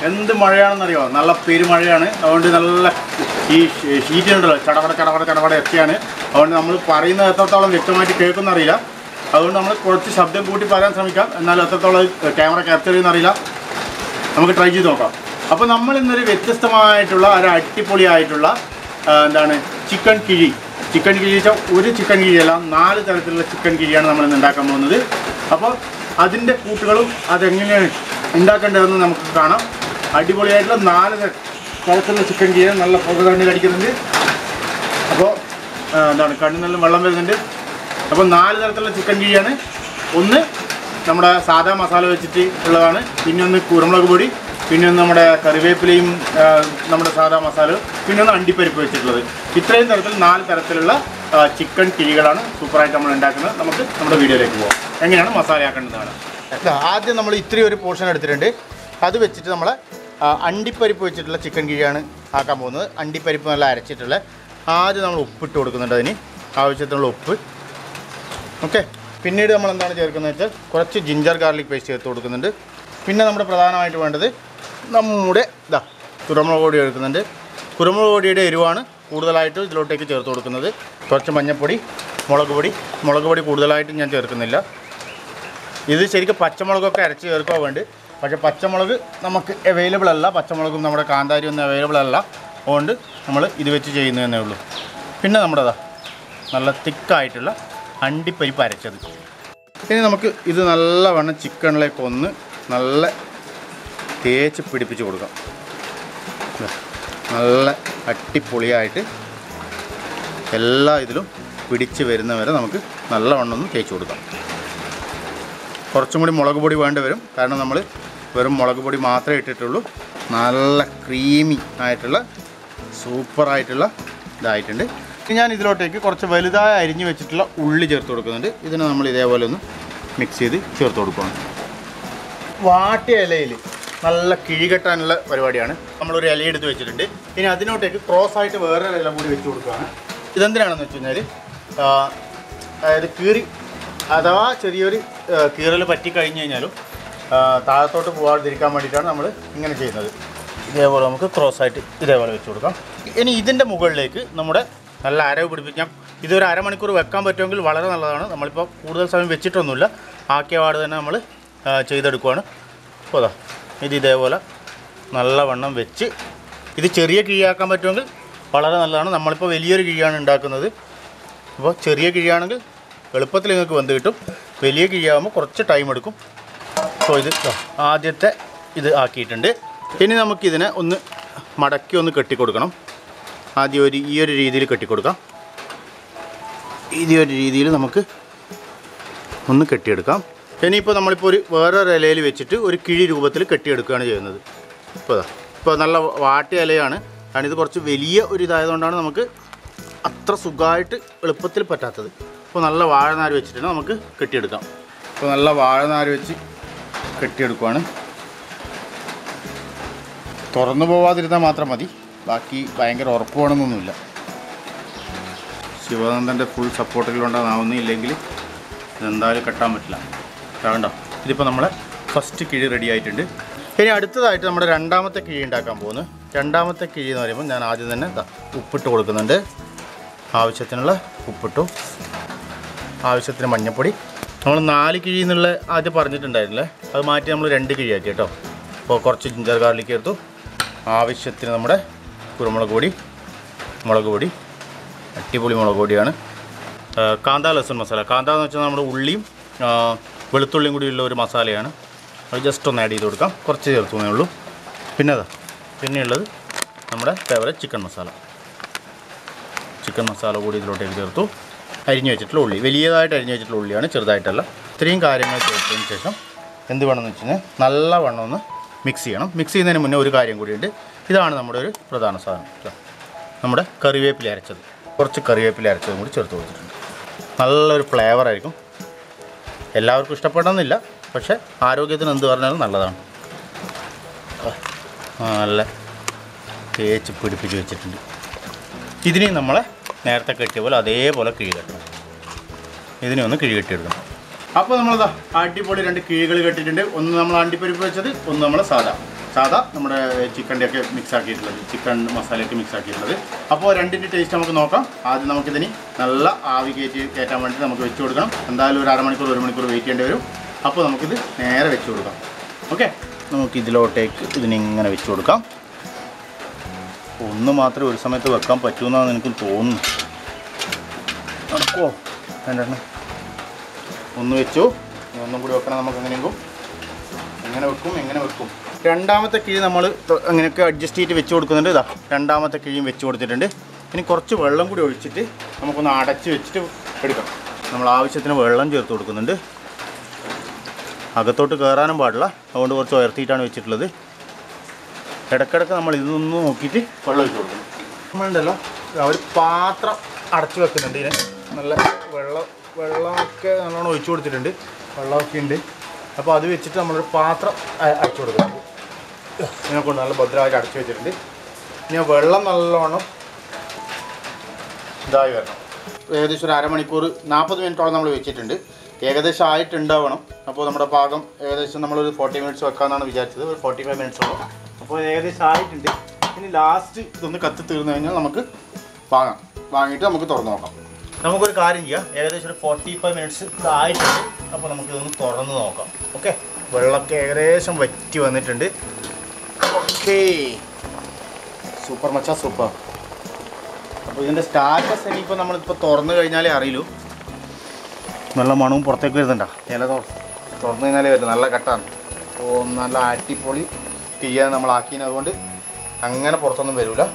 എന്ത് മഴയാണെന്നറിയോ നല്ല പെരുമഴയാണ് അതുകൊണ്ട് നല്ല ഈ ഷീറ്റുണ്ടല്ലോ ചടപട ചടപട ചടപട ഒക്കെയാണ് അതുകൊണ്ട് നമ്മൾ പറയുന്നത് എത്രത്തോളം വ്യക്തമായിട്ട് കേൾക്കുന്നറിയില്ല അതുകൊണ്ട് നമ്മൾ കുറച്ച് ശബ്ദം കൂട്ടി പറയാൻ ശ്രമിക്കാം എന്നാലും എത്രത്തോളം ക്യാമറ ക്യാപ്ചർ ചെയ്യുന്നറിയില്ല നമുക്ക് ട്രൈ ചെയ്ത് നോക്കാം അപ്പോൾ നമ്മൾ ഇന്നൊരു വ്യത്യസ്തമായിട്ടുള്ള ഒരു അടിപൊളിയായിട്ടുള്ള ആ, എന്താണ് ചിക്കൻ കിഴി ചിക്കൻ കിഴി വെച്ചാൽ ഒരു ചിക്കൻ കിഴിയല്ല നാല് തരത്തിലുള്ള ചിക്കൻ കിഴിയാണ് നമ്മൾ ഇന്ന് ഉണ്ടാക്കാൻ പോകുന്നത് അപ്പോൾ അതിൻ്റെ കൂട്ടുകളും അതെങ്ങനെയാണ് ഉണ്ടാക്കേണ്ടതെന്ന് നമുക്ക് കാണാം അടിപൊളിയായിട്ടുള്ള നാല് തര- തരത്തിലുള്ള ചിക്കൻ കിഴി നല്ല പുക കണ്ണിൽ അടിക്കുന്നുണ്ട് അപ്പോൾ ആ, എന്താണ് കണ്ണിൽ നല്ല വെള്ളം വരുന്നുണ്ട് അപ്പോൾ നാല് തരത്തിലുള്ള ചിക്കൻ കിഴിയാണ് ഒന്ന് നമ്മുടെ സാധാ മസാല വെച്ചിട്ട് ഉള്ളതാണ് പിന്നെ ഒന്ന് കുരുമുളക് പൊടി പിന്നെ ഒന്ന് നമ്മുടെ കറിവേപ്പിലയും ആ, നമ്മുടെ സാധാ മസാല പിന്നെ ഒന്ന് അണ്ടിപ്പരിപ്പ് വെച്ചിട്ടുള്ളത് ഇത്രയും തരത്തിൽ നാല് തരത്തിലുള്ള ആ, ചിക്കൻ കിഴികളാണ് സൂപ്പറായിട്ട് നമ്മൾ ഉണ്ടാക്കുന്നത് നമുക്ക് നമ്മുടെ വീഡിയോയിലേക്ക് പോകാം എങ്ങനെയാണ് മസാലയാക്കേണ്ടതാണ് ആദ്യം നമ്മൾ ഇത്രയും ഒരു പോർഷൻ എടുത്തിട്ടുണ്ട് അത് വെച്ചിട്ട് നമ്മൾ അണ്ടിപ്പരിപ്പ് വെച്ചിട്ടുള്ള ചിക്കൻ കിഴിയാണ് ആക്കാൻ പോകുന്നത് അണ്ടിപ്പരിപ്പ് നല്ല അരച്ചിട്ടുള്ള ആദ്യം നമ്മൾ ഉപ്പിട്ട് കൊടുക്കുന്നുണ്ട് അതിന് ആവശ്യത്തിനുള്ള ഉപ്പ് ഓക്കെ പിന്നീട് നമ്മൾ എന്താണ് ചേർക്കുന്നത് വെച്ചാൽ കുറച്ച് ജിഞ്ചർ ഗാർലിക് പേസ്റ്റ് ചേർത്ത് കൊടുക്കുന്നുണ്ട് പിന്നെ നമ്മുടെ പ്രധാനമായിട്ട് വേണ്ടത് നമ്മുടെ ഇതാ കുരുമുളക് പൊടി എടുക്കുന്നുണ്ട് കുരുമുളക് പൊടിയുടെ എരിവാണ് കൂടുതലായിട്ട് ഇതിലോട്ടേക്ക് ചേർത്ത് കൊടുക്കുന്നത് കുറച്ച് മഞ്ഞൾപ്പൊടി മുളക് പൊടി മുളക് പൊടി കൂടുതലായിട്ട് ഞാൻ ചേർക്കുന്നില്ല ഇത് ശരിക്കും പച്ചമുളകൊക്കെ അരച്ച് ചേർക്കുക വേണ്ടി പക്ഷേ പച്ചമുളക് നമുക്ക് അവൈലബിൾ അല്ല പച്ചമുളകും നമ്മുടെ കാന്താരി ഒന്നും അവൈലബിൾ അല്ല അതുകൊണ്ട് നമ്മൾ ഇത് വെച്ച് ചെയ്യുന്നതന്നേ ഉള്ളൂ പിന്നെ നമ്മുടേതാ നല്ല തിക്കായിട്ടുള്ള അണ്ടിപ്പരിപ്പ് അരച്ചത് ഇനി നമുക്ക് ഇത് നല്ലവണ്ണം ചിക്കനിലേക്ക് ഒന്ന് നല്ല തേച്ച് പിടിപ്പിച്ച് കൊടുക്കാം ദാ, നല്ല അട്ടിപ്പൊളിയായിട്ട് എല്ലാ ഇതിലും പിടിച്ച് വരുന്നവരെ നമുക്ക് നല്ലവണ്ണം ഒന്ന് തേച്ച് കൊടുക്കാം കുറച്ചും കൂടി മുളക് പൊടി വേണ്ടി വരും കാരണം നമ്മൾ വെറും മുളക് പൊടി മാത്രമേ ഇട്ടിട്ടുള്ളൂ നല്ല ക്രീമി ആയിട്ടുള്ള സൂപ്പറായിട്ടുള്ള ഇതായിട്ടുണ്ട് ഇനി ഞാൻ ഇതിലോട്ടേക്ക് കുറച്ച് വലുതായി അരിഞ്ഞ് വെച്ചിട്ടുള്ള ഉള്ളി ചേർത്ത് കൊടുക്കുന്നുണ്ട് ഇതിനെ നമ്മൾ ഇതേപോലെ ഒന്ന് മിക്സ് ചെയ്ത് ചേർത്ത് കൊടുക്കുകയാണ് വാട്ടിയ ഇലയിൽ നല്ല കിഴി കെട്ടാനുള്ള പരിപാടിയാണ് നമ്മളൊരു ഇല എടുത്ത് വെച്ചിട്ടുണ്ട് ഇനി അതിനോട്ടേക്ക് ക്രോസ് ആയിട്ട് വേറെ ഇല കൂടി വെച്ച് കൊടുക്കുകയാണ് ഇതെന്തിനാണെന്ന് വെച്ച് കഴിഞ്ഞാൽ അതായത് കീറി അഥവാ ചെറിയൊരു കീറൽ പറ്റി കഴിഞ്ഞ് കഴിഞ്ഞാലും ആ, താഴത്തോട്ട് പോകാതിരിക്കാൻ വേണ്ടിയിട്ടാണ് നമ്മൾ ഇങ്ങനെ ചെയ്യുന്നത് ഇതേപോലെ നമുക്ക് ക്രോസ് ആയിട്ട് ഇതേപോലെ വെച്ച് കൊടുക്കാം ഇനി ഇതിൻ്റെ മുകളിലേക്ക് നമ്മുടെ നല്ല അരവ് പിടിപ്പിക്കാം ഇതൊരു അരമണിക്കൂർ വെക്കാൻ പറ്റുമെങ്കിൽ വളരെ നല്ലതാണ് നമ്മളിപ്പോൾ കൂടുതൽ സമയം വെച്ചിട്ടൊന്നുമില്ല ആക്കിയ പാട് തന്നെ നമ്മൾ ആ, ചെയ്തെടുക്കുവാണ് അപ്പോൾ അതാ ഇത് ഇതേപോലെ നല്ലവണ്ണം വെച്ച് ഇത് ചെറിയ കിഴിയാക്കാൻ പറ്റുമെങ്കിൽ വളരെ നല്ലതാണ് നമ്മളിപ്പോൾ വലിയൊരു കിഴിയാണ് ഉണ്ടാക്കുന്നത് അപ്പോൾ ചെറിയ കിഴിയാണെങ്കിൽ എളുപ്പത്തിൽ നിങ്ങൾക്ക് വെന്ത് കിട്ടും വലിയ കിഴിയാകുമ്പോൾ കുറച്ച് ടൈം എടുക്കും അപ്പോൾ ഇത് ദാ ആദ്യത്തെ ഇത് ആക്കിയിട്ടുണ്ട് ഇനി നമുക്കിതിനെ ഒന്ന് മടക്കി ഒന്ന് കെട്ടിക്കൊടുക്കണം ആദ്യം ഒരു ഈ ഒരു രീതിയിൽ കെട്ടിക്കൊടുക്കാം ഈ ഒരു രീതിയിൽ നമുക്ക് ഒന്ന് കെട്ടിയെടുക്കാം ഇനിയിപ്പോൾ നമ്മളിപ്പോൾ ഒരു വേറൊരു ഇലയിൽ വെച്ചിട്ട് ഒരു കിഴി രൂപത്തിൽ കെട്ടിയെടുക്കുകയാണ് ചെയ്യുന്നത് ഇപ്പോൾ ഇതാ ഇപ്പോൾ നല്ല വാട്ടിയ ഇലയാണ് കാരണം ഇത് കുറച്ച് വലിയ ഒരു ഇതായതുകൊണ്ടാണ് നമുക്ക് അത്ര സുഖമായിട്ട് എളുപ്പത്തിൽ പറ്റാത്തത് ഇപ്പോൾ നല്ല വാഴനാര് വെച്ചിട്ട് നമുക്ക് കെട്ടിയെടുക്കാം ഇപ്പോൾ നല്ല വാഴനാര് വെച്ച് കെട്ടിയെടുക്കുവാണ് തുറന്നു പോവാതിരുന്നാൽ മാത്രം മതി ബാക്കി ഭയങ്കര ഉറപ്പ് വേണമെന്നൊന്നുമില്ല ശിവാനന്ദൻ്റെ ഫുൾ സപ്പോർട്ടിലുണ്ടാകുന്നില്ലെങ്കിൽ ഇതെന്തായാലും കെട്ടാൻ പറ്റില്ല കണ്ടോ ഇതിപ്പോൾ നമ്മളെ ഫസ്റ്റ് കിഴി റെഡി ആയിട്ടുണ്ട് ഇനി അടുത്തതായിട്ട് നമ്മുടെ രണ്ടാമത്തെ കിഴി ഉണ്ടാക്കാൻ പോകുന്നു രണ്ടാമത്തെ കിഴി എന്ന് പറയുമ്പോൾ ഞാൻ ആദ്യം തന്നെ ദാ ഉപ്പിട്ട് കൊടുക്കുന്നുണ്ട് ആവശ്യത്തിനുള്ള ഉപ്പിട്ടു ആവശ്യത്തിന് മഞ്ഞൾപ്പൊടി നമ്മൾ നാല് കിഴി എന്നുള്ള ആദ്യം പറഞ്ഞിട്ടുണ്ടായിരുന്നില്ലേ അത് മാറ്റി നമ്മൾ രണ്ട് കിഴിയാക്കി കേട്ടോ അപ്പോൾ കുറച്ച് ജിഞ്ചർ ഗാർലിക് എടുത്തു ആവശ്യത്തിന് നമ്മുടെ കുരുമുളക് പൊടി മുളക് പൊടി അടിപൊളി മുളക് പൊടിയാണ് ആ, കാന്ത ലസൺ മസാല കാന്ത എന്ന് വെച്ചാൽ നമ്മുടെ ഉള്ളിയും ആ, വെളുത്തുള്ളിയും കൂടിയുള്ള ഒരു മസാലയാണ് അത് ജസ്റ്റ് ഒന്ന് ആഡ് ചെയ്ത് കൊടുക്കാം കുറച്ച് ചേർത്തുന്നേ ഉള്ളൂ പിന്നെ അതാ പിന്നെയുള്ളത് നമ്മുടെ favourite chicken masala chicken masala കൂടി ഇതിലോട്ടേക്ക് ചേർത്തു അരിഞ്ഞു വെച്ചിട്ടുള്ള ഉള്ളി വലിയതായിട്ട് അരിഞ്ഞു വെച്ചിട്ടുള്ള ഉള്ളിയാണ് ചെറുതായിട്ടല്ല ഇത്രയും കാര്യങ്ങൾ ചേർത്തതിന് ശേഷം എന്ത് വേണമെന്ന് വെച്ച് കഴിഞ്ഞാൽ നല്ല വണ്ണം ഒന്ന് മിക്സ് ചെയ്യണം മിക്സ് ചെയ്യുന്നതിന് മുന്നേ ഒരു കാര്യം കൂടിയുണ്ട് ഇതാണ് നമ്മുടെ ഒരു പ്രധാന സാധനം ഇതാ. നമ്മുടെ കറിവേപ്പില അരച്ചത് കുറച്ച് കറിവേപ്പില അരച്ചതും കൂടി ചേർത്ത് കൊടുത്തിട്ടുണ്ട് നല്ലൊരു ഫ്ലേവർ ആയിരിക്കും എല്ലാവർക്കും ഇഷ്ടപ്പെടണമെന്നില്ല പക്ഷേ ആരോഗ്യത്തിന് എന്ത് പറഞ്ഞാലും നല്ലതാണ് ആ, നല്ല തേച്ച് പിടിപ്പിച്ച് വെച്ചിട്ടുണ്ട് ഇതിനെ നമ്മൾ നേരത്തെ കെട്ടിയ പോലെ അതേപോലെ കിഴി കെട്ടണം ഇതിനെ ഒന്ന് കിഴി കെട്ടിയെടുക്കണം അപ്പോൾ നമ്മളിതാ അടിപൊളി രണ്ട് കിഴികൾ കെട്ടിയിട്ടുണ്ട് ഒന്ന് നമ്മൾ അണ്ടിപ്പരിപ്പ് വെച്ചത് ഒന്ന് നമ്മൾ സാധാ സാധാ നമ്മുടെ ചിക്കൻ്റെ ഒക്കെ മിക്സ് ആക്കിയിട്ടുള്ളത് ചിക്കൻ മസാലയൊക്കെ മിക്സ് ആക്കിയിട്ടുള്ളത് അപ്പോൾ രണ്ടിൻ്റെ ടേസ്റ്റ് നമുക്ക് നോക്കാം ആദ്യം നമുക്കിതിന് നല്ല ആവി കയറ്റി കയറ്റാൻ വേണ്ടി നമുക്ക് വെച്ച് കൊടുക്കണം എന്തായാലും ഒരു അരമണിക്കൂർ ഒരു മണിക്കൂർ വെയിറ്റ് ചെയ്യേണ്ടി വരും അപ്പോൾ നമുക്കിത് നേരെ വെച്ച് കൊടുക്കാം ഓക്കെ നമുക്ക് ഇതിലോട്ടേക്ക് ഇതിനിങ്ങനെ വെച്ച് കൊടുക്കാം ഒന്ന് മാത്രമേ ഒരു സമയത്ത് വെക്കാൻ പറ്റൂന്നാണ് എനിക്ക് തോന്നുന്നു നടക്കുമോ രണ്ടെണ്ണം ഒന്ന് വെച്ചു ഇനി ഒന്നും കൂടി വെക്കണം നമുക്ക് എങ്ങനെയെങ്കിലും എങ്ങനെ വെക്കും എങ്ങനെ വെക്കും രണ്ടാമത്തെ കിഴി നമ്മൾ അങ്ങനെയൊക്കെ അഡ്ജസ്റ്റ് ചെയ്തിട്ട് വെച്ച് കൊടുക്കുന്നുണ്ട് ഇതാ രണ്ടാമത്തെ കിഴിയും വെച്ച് കൊടുത്തിട്ടുണ്ട് ഇനി കുറച്ച് വെള്ളം കൂടി ഒഴിച്ചിട്ട് നമുക്കൊന്ന് അടച്ച് വെച്ചിട്ട് എടുക്കാം നമ്മൾ ആവശ്യത്തിന് വെള്ളം ചേർത്ത് കൊടുക്കുന്നുണ്ട് അകത്തോട്ട് കയറാനും പാടില്ല അതുകൊണ്ട് കുറച്ച് ഉയർത്തിയിട്ടാണ് വെച്ചിട്ടുള്ളത് ഇടയ്ക്കിടയ്ക്ക് നമ്മൾ ഇതൊന്ന് നോക്കിയിട്ട് വെള്ളം ഒഴിച്ച് കൊടുക്കണം നമ്മളുണ്ടല്ലോ ഒരു പാത്രം അടച്ചു വെക്കുന്നുണ്ട് ഇതിന് നല്ല വെള്ളം വെള്ളമൊക്കെ നല്ലോണം ഒഴിച്ചു കൊടുത്തിട്ടുണ്ട് വെള്ളമൊക്കെ ഉണ്ട് അപ്പോൾ അത് വെച്ചിട്ട് നമ്മളൊരു പാത്രം അ- അടച്ചു കൊടുക്കുന്നുണ്ട് ഇതിനെ കൊണ്ട് നല്ല ഭദ്രമായിട്ട് അടച്ചു വെച്ചിട്ടുണ്ട് ഇനി ആ വെള്ളം നല്ലോണം ഇതായി വരണം ഏകദേശം ഒരു അരമണിക്കൂർ നാൽപ്പത് മിനിറ്റോളം നമ്മൾ വെച്ചിട്ടുണ്ട് ഏകദേശം ആയിട്ടുണ്ടാവണം അപ്പോൾ നമ്മുടെ പാകം ഏകദേശം നമ്മളൊരു ഫോർട്ടി മിനിറ്റ്സ് വെക്കാമെന്നാണ് വിചാരിച്ചത് ഒരു ഫോർട്ടി ഫൈവ് മിനിറ്റ്സോളം അപ്പോൾ ഏകദേശം ആയിട്ടുണ്ട് ഇനി ലാസ്റ്റ് ഇതൊന്ന് കത്തി തീർന്നു കഴിഞ്ഞാൽ നമുക്ക് വാങ്ങാം വാങ്ങിയിട്ട് നമുക്ക് തുറന്ന് നോക്കാം നമുക്കൊരു കാര്യം ചെയ്യാം ഏകദേശം ഒരു ഫോർട്ടി ഫൈവ് മിനിറ്റ്സ് ആയിട്ടുണ്ട് അപ്പോൾ നമുക്കിതൊന്ന് തുറന്ന് നോക്കാം ഓക്കെ വെള്ളമൊക്കെ ഏകദേശം വറ്റി വന്നിട്ടുണ്ട് ഓക്കേ സൂപ്പർ മച്ചാ സൂപ്പർ അപ്പോൾ ഇതിൻ്റെ സ്റ്റാറ്റസ് ഇനിയിപ്പോൾ നമ്മളിപ്പോൾ തുറന്നു കഴിഞ്ഞാലേ അറിയൂ നല്ല മണവും പുറത്തേക്ക് വരുന്നുണ്ടോ ഇല തുറ തുറന്നു കഴിഞ്ഞാലേ വരും നല്ല കട്ടാണ് അപ്പോൾ നല്ല അടിപൊളി ചെയ്യാൻ നമ്മൾ ആക്കിയത് അതുകൊണ്ട് അങ്ങനെ പുറത്തൊന്നും വരില്ല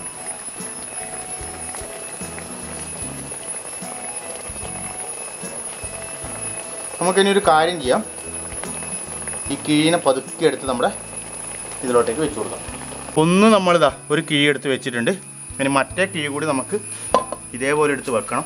നമുക്കിനി ഒരു കാര്യം ചെയ്യാം ഈ കിഴീനെ പതുക്കെ എടുത്ത് നമ്മുടെ ഇതിലോട്ടേക്ക് വെച്ച് കൊടുക്കാം ഒന്ന് നമ്മളിതാ ഒരു കിഴി എടുത്ത് വെച്ചിട്ടുണ്ട് ഇനി മറ്റേ കിഴി കൂടി നമുക്ക് ഇതേപോലെ എടുത്ത് വെക്കണം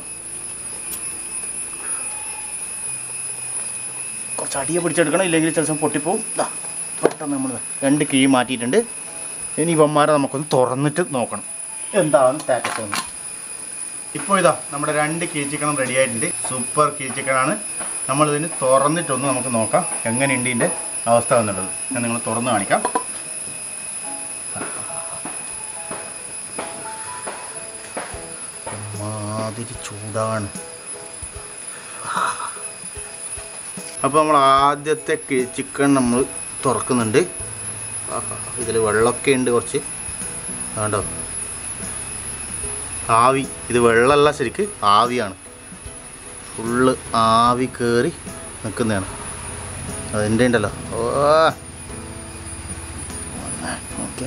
കുറച്ച് അടിയെ പിടിച്ചെടുക്കണം ഇല്ലെങ്കിൽ ചില സമയം പൊട്ടിപ്പോവും ഇതാ പെട്ടെന്ന് നമ്മൾ രണ്ട് കിഴി മാറ്റിയിട്ടുണ്ട് ഇനി ഇവന്മാരെ നമുക്കൊന്ന് തുറന്നിട്ട് നോക്കണം എന്താണ് സ്റ്റാറ്റസ് എന്ന് ഇപ്പോൾ ഇതാ നമ്മുടെ രണ്ട് കീ ചിക്കനും റെഡി ആയിട്ടുണ്ട് സൂപ്പർ കീ ചിക്കനാണ് നമ്മളിതിന് തുറന്നിട്ടൊന്ന് നമുക്ക് നോക്കാം എങ്ങനെയുണ്ട് ഇതിൻ്റെ അവസ്ഥ വന്നിട്ടുള്ളത് ഞാൻ നിങ്ങൾ തുറന്ന് കാണിക്കാം മാതിരി ചൂടാണ് അപ്പോൾ നമ്മൾ ആദ്യത്തെ കി- ചിക്കൻ നമ്മൾ തുറക്കുന്നുണ്ട് ഇതിൽ വെള്ളമൊക്കെ ഉണ്ട് കുറച്ച് വേണ്ടോ ആവി ഇത് വെള്ളമല്ല ശരിക്ക് ആവിയാണ് ഫുള്ള് ആവി കയറി നിൽക്കുന്നതാണ് അതിൻ്റെ ഉണ്ടല്ലോ ഓ ഓക്കെ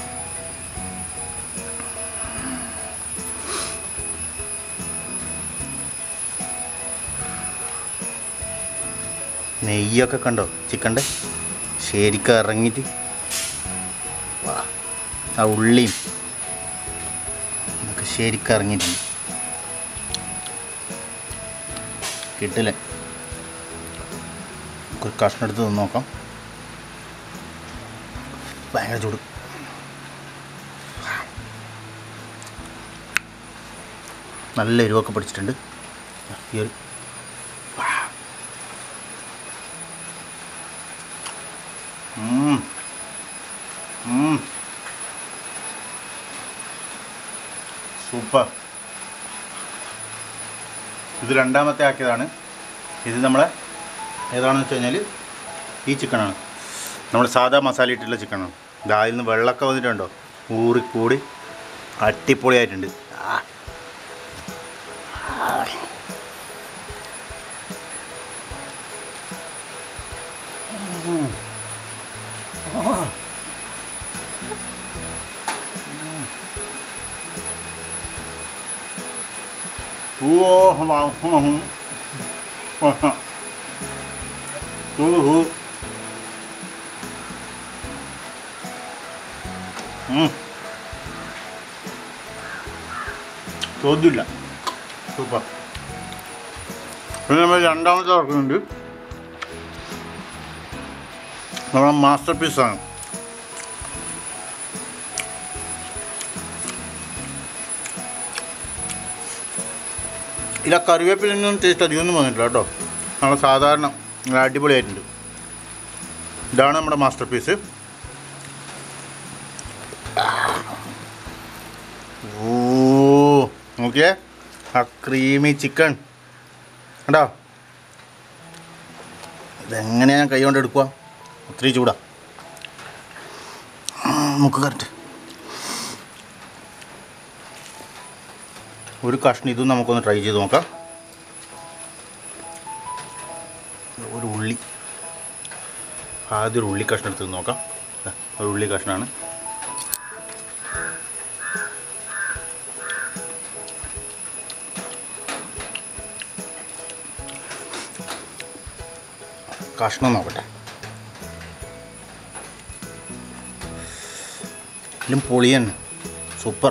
നെയ്യൊക്കെ കണ്ടോ ചിക്കൻ്റെ ശരിക്കും ഇറങ്ങിയിട്ട് വാ. ആ ഉള്ളിയും ഇതൊക്കെ ശരിക്കും ഇറങ്ങിയിട്ടുണ്ട് കിട്ടില്ല ഒരു കഷ്ണം എടുത്ത് തിന്ന് നോക്കാം ഭയങ്കര ചൂട് നല്ല എരിവൊക്കെ പിടിച്ചിട്ടുണ്ട് ഈ ഒരു ഉം. ഉം. സൂപ്പർ ഇത് രണ്ടാമത്തെ ആക്കിയതാണ് ഇത് നമ്മളെ ഏതാണെന്ന് വെച്ച് കഴിഞ്ഞാൽ ഈ ചിക്കനാണ് നമ്മൾ സാധാ മസാല ഇട്ടുള്ള ചിക്കനാണ് ഇതാ അതിൽ നിന്ന് വെള്ളമൊക്കെ വന്നിട്ടുണ്ടോ ഊറിക്കൂടി അടിപൊളിയായിട്ടുണ്ട് ആ. Ủa, không vào, không vào, không vào. Ủa, ủa. ഉം. ചോദ്യമില്ല സൂപ്പർ പിന്നെ നമ്മൾ രണ്ടാമത്തെ ഓർക്കുന്നുണ്ട് നമ്മളെ മാസ്റ്റർ പീസാണ് ഇല്ല കറിവേപ്പിലൊന്നും ടേസ്റ്റ് അധികമൊന്നും വന്നിട്ടില്ല കേട്ടോ നമ്മൾ സാധാരണ നല്ല അടിപൊളിയായിട്ടുണ്ട് ഇതാണ് നമ്മുടെ മാസ്റ്റർ പീസ് നോക്കിയേ ആ ക്രീമി ചിക്കൻ കണ്ടോ ഇതെങ്ങനെയാ ഞാൻ കൈ കൊണ്ട് എടുക്കുക ഒത്തിരി ചൂടാ ആ, നമുക്ക് കറക്റ്റ് ഒരു കഷ്ണം ഇതും നമുക്കൊന്ന് ട്രൈ ചെയ്ത് നോക്കാം ഒരു ഉള്ളി ആദ്യം ഒരു ഉള്ളി കഷ്ണം എടുത്ത് നോക്കാം ദാ, ഒരു ഉള്ളി കഷ്ണമാണ് കഷ്ണം നോക്കട്ടെ ഇതിലും പൊളിയൻ സൂപ്പർ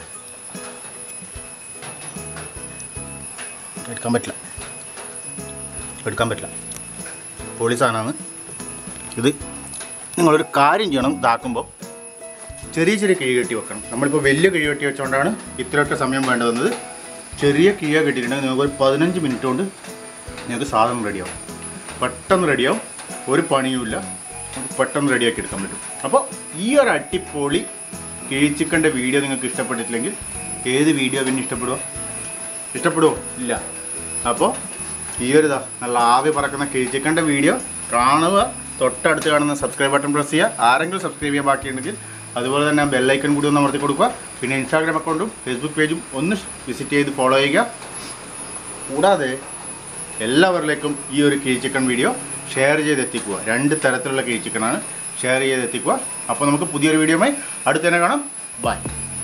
എടുക്കാൻ പറ്റില്ല എടുക്കാൻ പറ്റില്ല പൊളി സാധനമാണ് ഇത് നിങ്ങളൊരു കാര്യം ചെയ്യണം ഇതാക്കുമ്പോൾ ചെറിയ ചെറിയ കിഴി കെട്ടി വെക്കണം നമ്മളിപ്പോൾ വലിയ കിഴി കെട്ടി വെച്ചുകൊണ്ടാണ് ഇത്രയൊക്കെ സമയം വേണ്ടി വന്നത് ചെറിയ കിഴ കെട്ടിയിട്ടുണ്ടെങ്കിൽ നിങ്ങൾക്ക് ഒരു പതിനഞ്ച് മിനിറ്റ് കൊണ്ട് നിങ്ങൾക്ക് സാധനം റെഡിയാവും പെട്ടെന്ന് റെഡിയാവും ഒരു പണിയുമില്ല നമുക്ക് പെട്ടെന്ന് റെഡിയാക്കി എടുക്കാൻ പറ്റും അപ്പോൾ ഈ ഒരു അടിപൊളി കിഴിച്ചിക്കൻ്റെ വീഡിയോ നിങ്ങൾക്ക് ഇഷ്ടപ്പെട്ടിട്ടില്ലെങ്കിൽ ഏത് വീഡിയോ പിന്നെ ഇഷ്ടപ്പെടുമോ ഇഷ്ടപ്പെടുമോ ഇല്ല അപ്പോൾ ഈ ഒരു ഇതാ നല്ല ആവി പറക്കുന്ന കിഴിച്ചിക്കൻ്റെ വീഡിയോ കാണുക തൊട്ടടുത്ത് കാണുന്ന സബ്സ്ക്രൈബ് ബട്ടൺ പ്രസ് ചെയ്യുക ആരെങ്കിലും സബ്സ്ക്രൈബ് ചെയ്യാൻ ബാക്കിയുണ്ടെങ്കിൽ അതുപോലെ തന്നെ ആ ബെല്ലൈക്കൺ കൂടി ഒന്ന് അമർത്തി കൊടുക്കുക പിന്നെ ഇൻസ്റ്റാഗ്രാം അക്കൗണ്ടും ഫേസ്ബുക്ക് പേജും ഒന്ന് വിസിറ്റ് ചെയ്ത് ഫോളോ ചെയ്യുക കൂടാതെ എല്ലാവരിലേക്കും ഈ ഒരു കിഴി ചിക്കൻ വീഡിയോ ഷെയർ ചെയ്ത് എത്തിക്കുക രണ്ട് തരത്തിലുള്ള കിഴി ചിക്കനാണ് ഷെയർ ചെയ്ത് എത്തിക്കുക അപ്പോൾ നമുക്ക് പുതിയൊരു വീഡിയോയുമായി അടുത്ത് തന്നെ കാണാം ബൈ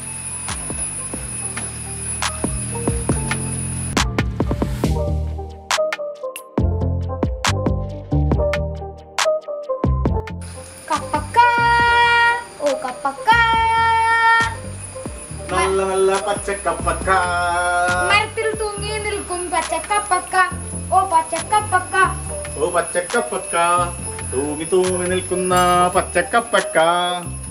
കപ്പക്ക ഓ കപ്പക്ക നല്ല നല്ല പച്ചക്കപ്പക്ക മരത്തിൽ തൂങ്ങി നിൽക്കും പച്ചക്കപ്പക്ക ഓ പച്ചക്കപ്പക്ക ഓ പച്ചക്കപ്പക്ക തൂങ്ങി തൂങ്ങി നിൽക്കുന്ന പച്ചക്കപ്പക്ക